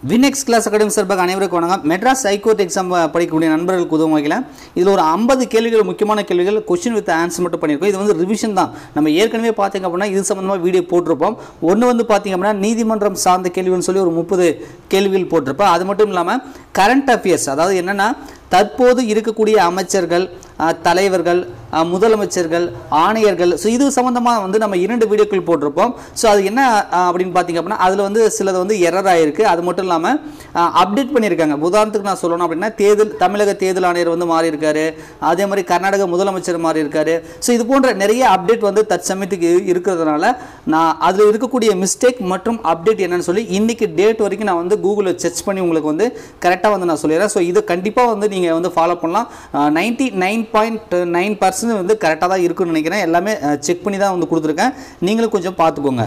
வினெக்ஸ் class academy சார்பாக அனைவருக்கும் வணக்கம் மெட்ராஸ் ஹைகோர்ட் எக்ஸாம் படிக்கக்கூடிய நண்பர்களுக்கு உதவும் வகையில் இதில் ஒரு ஐம்பது கேள்விகள் முக்கியமான கேள்விகள் கொஸ்டின் வித் ஆன்சர் மட்டும் பண்ணியிருக்கோம் இது வந்து ரிவிஷன் தான் நம்ம ஏற்கனவே பார்த்தீங்க அப்படின்னா இது சம்மந்தமாக வீடியோ போட்டிருப்போம் ஒன்று வந்து பார்த்தீங்க அப்படின்னா நீதிமன்றம் சார்ந்த கேள்வின்னு சொல்லி ஒரு முப்பது கேள்விகள் போட்டிருப்போம் அது மட்டும் இல்லாமல் கரண்ட் அஃபேர்ஸ் அதாவது என்னென்னா தற்போது இருக்கக்கூடிய அமைச்சர்கள் அஹ், தலைவர்கள் அஹ், முதலமைச்சர்கள் ஆணையர்கள் ஸோ இது சம்மந்தமாக வந்து நம்ம இரண்டு வீடியோக்கள் போட்டிருப்போம் ஸோ அது என்ன அஹ், அப்படின்னு பார்த்தீங்க அப்படின்னா அதில் வந்து சிலது வந்து எரர் ஆயிருக்கு அது மட்டும் இல்லாமல் அப்டேட் பண்ணியிருக்காங்க உதாரணத்துக்கு நான் சொல்லணும் அப்படின்னா தேர்தல் தமிழக தேர்தல் ஆணையர் வந்து மாறி இருக்காரு அதே மாதிரி கர்நாடக முதலமைச்சர் மாறி இருக்காரு ஸோ இது போன்ற நிறைய அப்டேட் வந்து தற்சமயத்துக்கு இருக்கிறதுனால நான் அதில் இருக்கக்கூடிய மிஸ்டேக் மற்றும் அப்டேட் என்னன்னு சொல்லி இன்னைக்கு டேட் வரைக்கும் நான் வந்து கூகுளில் சர்ச் பண்ணி உங்களுக்கு வந்து கரெக்டாக வந்து நான் சொல்லிடுறேன் ஸோ இது கண்டிப்பாக வந்து நீங்கள் வந்து ஃபாலோ பண்ணலாம் ninety nine point nine percent வந்து கரெக்டாக தான் இருக்குன்னு நினைக்கிறேன் எல்லாமே செக் பண்ணி தான் வந்து கொடுத்துருக்கேன் நீங்களும் கொஞ்சம் பார்த்துக்கோங்க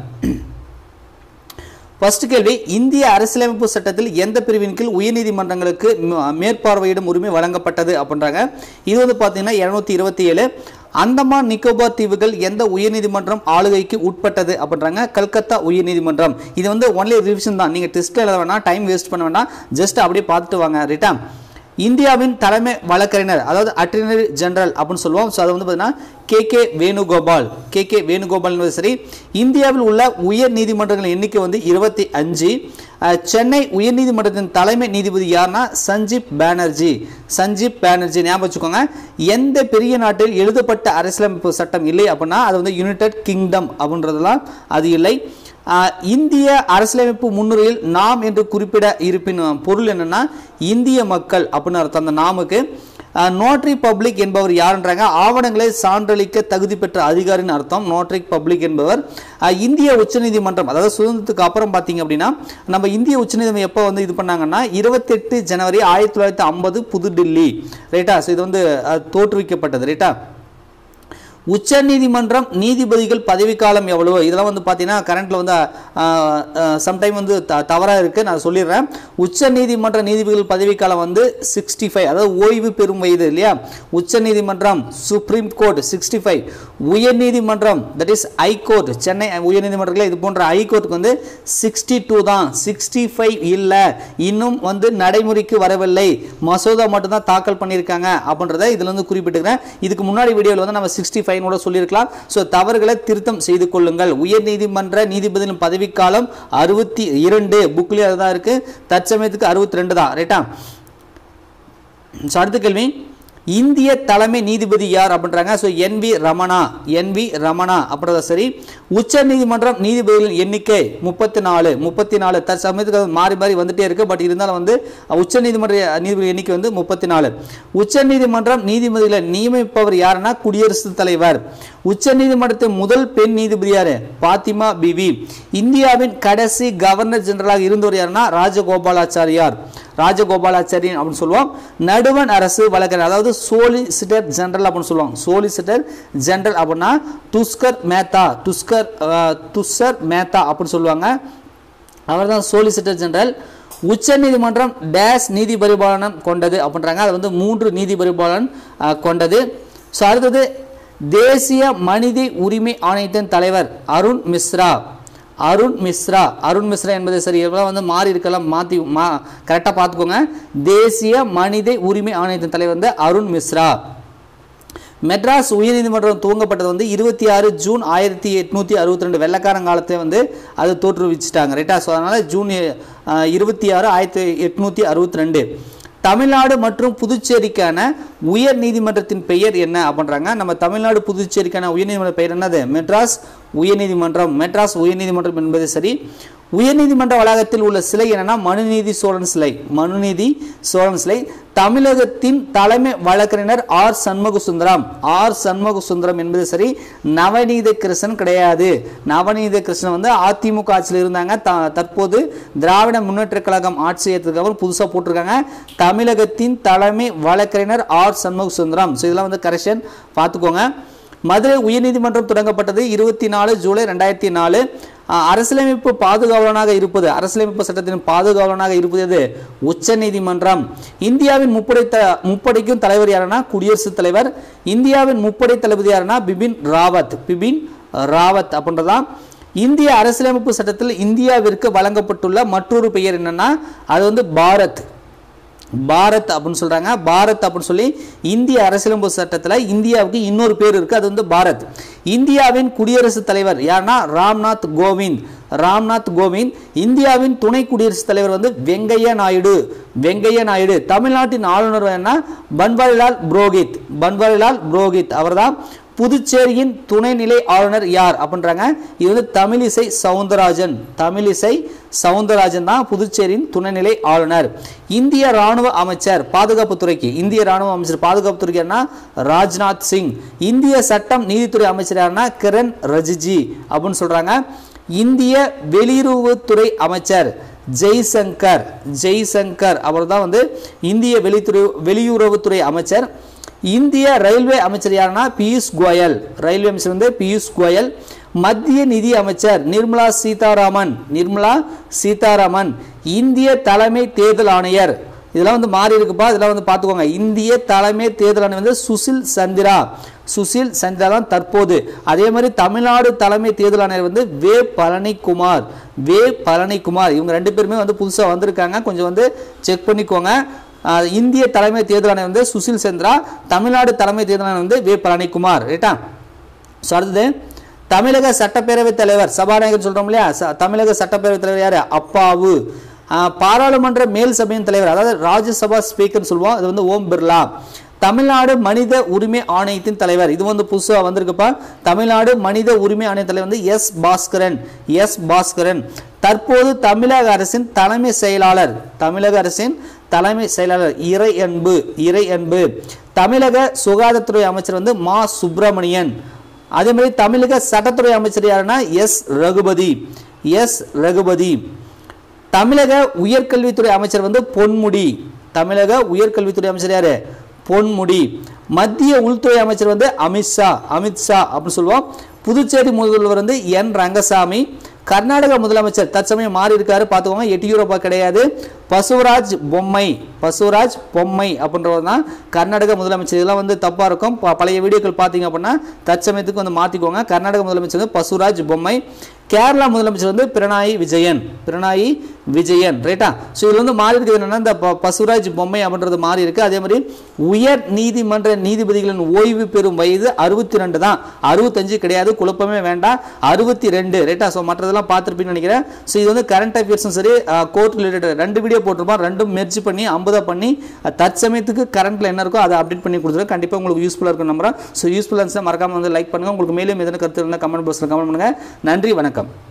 ஃபர்ஸ்ட் கேள்வி இந்திய அரசியலமைப்பு சட்டத்தில் எந்த பிரிவின் கீழ் உயர்நீதிமன்றங்களுக்கு ம- மேற்பார்வையிடும் உரிமை வழங்கப்பட்டது அப்படின்றாங்க இது வந்து பார்த்தீங்கன்னா இருநூத்தி இருபத்தி ஏழு அந்தமான் நிக்கோபார் தீவுகள் எந்த உயர்நீதிமன்றம் ஆளுகைக்கு உட்பட்டது அப்படின்றாங்க கல்கத்தா உயர்நீதிமன்றம் இது வந்து ஒன்லி ரிவிஷன் தான் நீங்கள் டெஸ்ட் எழுத வேணாம் டைம் வேஸ்ட் பண்ண வேண்டாம் ஜஸ்ட் அப்படியே பார்த்துட்டு வாங்க ரைட்டா இந்தியாவின் தலைமை வழக்கறிஞர் அதாவது அட்டர்னரி ஜெனரல் அப்படின்னு சொல்லுவோம் ஸோ அது வந்து பார்த்தீங்கன்னா K K Venugopal K K Venugopal என்பது சரி இந்தியாவில் உள்ள உயர் நீதிமன்றங்களின் எண்ணிக்கை வந்து இருபத்தி அஞ்சு அஹ், சென்னை உயர்நீதிமன்றத்தின் தலைமை நீதிபதி யாருன்னா சஞ்சீப் பானர்ஜி சஞ்சீப் பானர்ஜி ஞாபகம் வச்சுக்கோங்க எந்த பெரிய நாட்டில் எழுதப்பட்ட அரசியலமைப்பு சட்டம் இல்லை அப்படின்னா அது வந்து யுனைடெட் கிங்டம் அப்படின்றதுலாம் அது இல்லை ஆஹ் இந்திய அரசியலமைப்பு முன்னுரையில் நாம் என்று குறிப்பிட இருப்பின் பொருள் என்னன்னா இந்திய மக்கள் அப்படின்னு அர்த்தம் அந்த நாமுக்கு நோட்ரி பப்ளிக் என்பவர் யாருன்றாங்க ஆவணங்களை சான்றளிக்க தகுதி பெற்ற அதிகாரின்னு அர்த்தம் நோட்ரி பப்ளிக் என்பவர் ஆஹ் இந்திய உச்சநீதிமன்றம் அதாவது சுதந்திரத்துக்கு அப்புறம் பார்த்தீங்க அப்படின்னா நம்ம இந்திய உச்சநீதிமன்றம் எப்போ வந்து இது பண்ணாங்கன்னா இருபத்தெட்டு ஜனவரி ஆயிரத்தி தொள்ளாயிரத்தி ஐம்பது புதுடில்லி ரைட்டா ஸோ இது வந்து ஆஹ் தோற்றுவிக்கப்பட்டது ரைட்டா உச்சநீதிமன்றம் நீதிபதிகள் பதவிக்காலம் எவ்வளவு இதெல்லாம் வந்து பார்த்தீங்கன்னா கரண்ட்ல வந்து சம்டைம் வந்து த தவறாக இருக்குது நான் சொல்லிடுறேன் உச்சநீதிமன்ற நீதிபதிகள் பதவிக்காலம் வந்து சிக்ஸ்டி ஃபைவ் அதாவது ஓய்வு பெறும் வயது இல்லையா உச்சநீதிமன்றம் சுப்ரீம் கோர்ட் சிக்ஸ்டி ஃபைவ் உயர்நீதிமன்றம் தட் இஸ் ஹைகோர்ட் சென்னை உயர்நீதிமன்றத்தில் இது போன்ற ஹைகோர்ட்டுக்கு வந்து சிக்ஸ்டி டூ தான் சிக்ஸ்டி ஃபைவ் இல்லை இன்னும் வந்து நடைமுறைக்கு வரவில்லை மசோதா மட்டும்தான் தாக்கல் பண்ணியிருக்காங்க அப்படின்றத இதில் வந்து குறிப்பிட்டுக்கிறேன் இதுக்கு முன்னாடி வீடியோவில் வந்து நம்ம சிக்ஸ்டி ஃபைவ்னோட சொல்லியிருக்கலாம் ஸோ தவறுகளை திருத்தம் செய்து கொள்ளுங்கள் உயர் நீதிமன்ற நீதிபதியின் பதவிக்காலம் அறுபத்தி இரண்டு புக்லேயே அதுதான் இருக்கு தற்சமயத்துக்கு அறுபத்தி ரெண்டு தான் ரைட்டா ஸோ அடுத்த கேள்வி இந்திய தலைமை நீதிபதி யார் அப்படின்றாங்க so N V Ramana N V Ramana அப்படின்றத சரி உச்ச நீதிமன்றம் நீதிபதிகளின் எண்ணிக்கை முப்பத்தி நாலு முப்பத்தி நாலு தற்சமயத்துக்கு அது மாறி மாறி வந்துட்டே இருக்கு பட் இருந்தாலும் வந்து உச்ச நீதிமன்ற நீதிபதி எண்ணிக்கை வந்து முப்பத்தி நாலு உச்ச நீதிமன்றம் நீதிபதிகளை நியமிப்பவர் யாருன்னா குடியரசுத் தலைவர் உச்ச நீதிமன்றத்தின் முதல் பெண் நீதிபதி யாரு பாத்திமா பிவி இந்தியாவின் கடைசி கவர்னர் ஜெனரலாக இருந்தவர் யாருன்னா ராஜகோபாலாச்சாரியார் ராஜகோபாலாச்சாரியன் அப்படின்னு சொல்லுவோம் நடுவன் அரசு வழக்கறிஞர் அதாவது சோலிசிட்டர் ஜெனரல் அப்படின்னு சொல்லுவாங்க சோலிசிட்டர் ஜெனரல் அப்படின்னா துஸ்கர் மேத்தா துஸ்கர் அஹ், துஷர் மேத்தா அப்படின்னு சொல்லுவாங்க அவர் தான் சோலிசிட்டர் ஜெனரல் உச்ச நீதிமன்றம் டேஷ் நீதி பரிபாலனம் கொண்டது அப்படின்றாங்க அது வந்து மூன்று நீதி பரிபாலன் அஹ், கொண்டது ஸோ அடுத்தது தேசிய மனித உரிமை ஆணையத்தின் தலைவர் அருண் மிஸ்ரா அருண் மிஸ்ரா அருண் மிஸ்ரா என்பது சரி எவ்வளோ வந்து மாறி இருக்கலாம் மாற்றி மா கரெக்டாக பார்த்துக்கோங்க தேசிய மனித உரிமை ஆணையத்தின் தலைவர் வந்து அருண் மிஸ்ரா மெட்ராஸ் உயர்நீதிமன்றம் துவங்கப்பட்டது வந்து இருபத்தி ஆறு ஜூன் ஆயிரத்தி எட்நூற்றி அறுபத்தி ரெண்டு வெள்ளக்காரன் காலத்தை வந்து அது தோற்றுவிச்சிட்டாங்க ரைட்டா ஸோ அதனால் ஜூன் இருபத்தி ஆறு ஆயிரத்தி எட்நூற்றி அறுபத்தி ரெண்டு தமிழ்நாடு மற்றும் புதுச்சேரிக்கான உயர் நீதிமன்றத்தின் பெயர் என்ன அப்படின்றாங்க நம்ம தமிழ்நாடு புதுச்சேரிக்கான உயர்நீதிமன்ற பெயர் என்னது மெட்ராஸ் உயர்நீதிமன்றம் மெட்ராஸ் உயர்நீதிமன்றம் என்பது சரி உயர்நீதிமன்ற வளாகத்தில் உள்ள சிலை என்னன்னா மனுநீதி சோழன் சிலை மனுநீதி சோழன் சிலை தமிழகத்தின் தலைமை வழக்கறிஞர் ஆர் சண்முக சுந்தரம் ஆர் சண்முக சுந்தரம் என்பது சரி நவநீத கிருஷ்ணன் கிடையாது நவநீத கிருஷ்ணன் வந்து அதிமுக ஆட்சியில் இருந்தாங்க த- தற்போது திராவிட முன்னேற்ற கழகம் ஆட்சி செய்யறதுக்கு புதுசாக போட்டிருக்காங்க தமிழகத்தின் தலைமை வழக்கறிஞர் ஆர் சண்முக சுந்தரம் ஸோ இதெல்லாம் வந்து கரெக்ஷன் பார்த்துக்கோங்க மதுரை உயர்நீதிமன்றம் தொடங்கப்பட்டது இருபத்தி நாலு ஜூலை ரெண்டாயிரத்தி நாலு அஹ், அரசியலமைப்பு பாதுகாவலனாக இருப்பது அரசியலமைப்பு சட்டத்தின் பாதுகாவலனாக இருப்பது எது உச்ச நீதிமன்றம் இந்தியாவின் முப்படை த முப்படைக்கும் தலைவர் யாருன்னா குடியரசுத் தலைவர் இந்தியாவின் முப்படை தளபதி யாருன்னா பிபின் ராவத் பிபின் ராவத் அப்படின்றதான் இந்திய அரசியலமைப்பு சட்டத்தில் இந்தியாவிற்கு வழங்கப்பட்டுள்ள மற்றொரு பெயர் என்னன்னா அது வந்து பாரத் பாரத் அப்படின்னு சொல்றாங்க பாரத் அப்படின்னு சொல்லி இந்திய அரசியலமைப்பு சட்டத்தில் இந்தியாவுக்கு இன்னொரு பேர் இருக்கு அது வந்து பாரத் இந்தியாவின் குடியரசுத் தலைவர் யாருன்னா ராம்நாத் கோவிந்த் ராம்நாத் கோவிந்த் இந்தியாவின் துணை குடியரசுத் தலைவர் வந்து வெங்கையா நாயுடு வெங்கையா நாயுடு தமிழ்நாட்டின் ஆளுநர் என்ன பன்வாரிலால் புரோஹித் பன்வாரிலால் புரோஹித் அவர்தான் புதுச்சேரியின் துணைநிலை ஆளுநர் யார் அப்படின்றாங்க இது வந்து தமிழிசை சவுந்தரராஜன் தமிழிசை சவுந்தரராஜன் தான் புதுச்சேரியின் துணைநிலை ஆளுநர் இந்திய ராணுவ அமைச்சர் பாதுகாப்புத்துறைக்கு இந்திய ராணுவ அமைச்சர் பாதுகாப்புத்துறைக்கு என்ன ராஜ்நாத் சிங் இந்திய சட்டம் நீதித்துறை அமைச்சர் யாருன்னா கிரண் ரிஜிஜி அப்படின்னு சொல்றாங்க இந்திய வெளியுறவுத்துறை அமைச்சர் ஜெய்சங்கர் ஜெய்சங்கர் அவர் தான் வந்து இந்திய வெளித்துறை வெளியுறவுத்துறை அமைச்சர் இந்திய ரயில்வே அமைச்சர் யாருன்னா பியூஷ் கோயல் ரயில்வே அமைச்சர் வந்து பியூஷ் கோயல் மத்திய நிதி அமைச்சர் நிர்மலா சீதாராமன் நிர்மலா சீதாராமன் இந்திய தலைமை தேர்தல் ஆணையர் இதெல்லாம் வந்து மாறி இருக்குப்பா இதெல்லாம் வந்து பார்த்துக்கோங்க இந்திய தலைமை தேர்தல் ஆணையர் வந்து சுசில் சந்திரா சுசில் சந்திரா தான் தற்போது அதே மாதிரி தமிழ்நாடு தலைமை தேர்தல் ஆணையர் வந்து வே பழனிக்குமார் வே பழனிக்குமார் இவங்க ரெண்டு பேருமே வந்து புதுசாக வந்திருக்காங்க கொஞ்சம் வந்து செக் பண்ணிக்கோங்க ஆஹ் இந்திய தலைமை தேர்தல் ஆணையர் வந்து சுசில் சந்திரா தமிழ்நாடு தலைமை தேர்தல் ஆணையர் வந்து வே பழனிக்குமார் ரைட்டா ஸோ அடுத்தது தமிழக சட்டப்பேரவைத் தலைவர் சபாநாயகர் சொல்றோம் இல்லையா ச- தமிழக சட்டப்பேரவைத் தலைவர் யாரு அப்பாவு ஆஹ் பாராளுமன்ற மேல் சபையின் தலைவர் அதாவது ராஜ்யசபா ஸ்பீக்கர்னு சொல்லுவோம் அது வந்து ஓம் பிர்லா தமிழ்நாடு மனித உரிமை ஆணையத்தின் தலைவர் இது வந்து புதுசாக வந்திருக்குப்பா தமிழ்நாடு மனித உரிமை ஆணைய தலைவர் வந்து எஸ் பாஸ்கரன் எஸ் பாஸ்கரன் தற்போது தமிழக அரசின் தலைமை செயலாளர் தமிழக அரசின் தலைமை செயலாளர் இறை அன்பு இறை அன்பு தமிழக சுகாதாரத்துறை அமைச்சர் வந்து மா சுப்பிரமணியன் அதே மாதிரி தமிழக சட்டத்துறை அமைச்சர் யாருன்னா எஸ் ரகுபதி எஸ் ரகுபதி தமிழக உயர்கல்வித்துறை அமைச்சர் வந்து பொன்முடி தமிழக உயர்கல்வித்துறை அமைச்சர் யாரு பொன்முடி மத்திய உள்துறை அமைச்சர் வந்து அமித்ஷா அமித்ஷா அப்படின்னு சொல்லுவோம் புதுச்சேரி முதல்வர் வந்து என் ரங்கசாமி கர்நாடக முதலமைச்சர் தற்சமயம் மாறி இருக்காரு பார்த்துக்கோங்க எட்டியூரப்பா கிடையாது பசுவராஜ் பொம்மை பசுவராஜ் பொம்மை அப்படின்றவர் தான் கர்நாடக முதலமைச்சர் இதெல்லாம் வந்து தப்பாக இருக்கும் ப- பழைய வீடியோக்கள் பார்த்தீங்க அப்படின்னா தற்சமயத்துக்கு வந்து மாற்றிக்கோங்க கர்நாடக முதலமைச்சர் வந்து பசுராஜ் பொம்மை கேரளா முதலமைச்சர் வந்து பிரணாயி விஜயன் பிரணாயி விஜயன் ரைட்டா ஸோ இதில் வந்து மாறி இருக்குது என்னன்னா இந்த ப- பசுராஜ் பொம்மை அப்படின்றது மாறி இருக்கு அதே மாதிரி உயர் நீதிமன்ற நீதிபதிகளின் ஓய்வு பெறும் வயது அறுபத்தி ரெண்டு தான் அறுபத்தஞ்சு கிடையாது குழப்பமே வேண்டாம் அறுபத்தி ரெண்டு ரைட்டா ஸோ மற்றதெல்லாம் பார்த்துருப்பீங்கன்னு நினைக்கிறேன் ஸோ இது வந்து கரண்ட் அஃபேர்ஸும் சரி கோர்ட் ரிலேட்டட் ரெண்டு வீடியோ போட்டிருப்போம் ரெண்டும் மெர்ஜ் பண்ணி ஐம்பதா பண்ணி அஹ், தற்சமயத்துக்கு கரண்ட்ல என்ன இருக்கோ அதை அப்டேட் பண்ணி கொடுத்துருக்கேன் கண்டிப்பாக உங்களுக்கு யூஸ்ஃபுல்லாக இருக்கும் நம்புறேன் ஸோ யூஸ்ஃபுல்லாக இருந்துச்சுன்னா மறக்காம வந்து லைக் பண்ணுங்க உங்களுக்கு மேலும் எதனா கருத்து இருந்தால் கமெண்ட் பாக்ஸில் கமெண்ட் பண்ணுங்க நன்றி வணக்கம்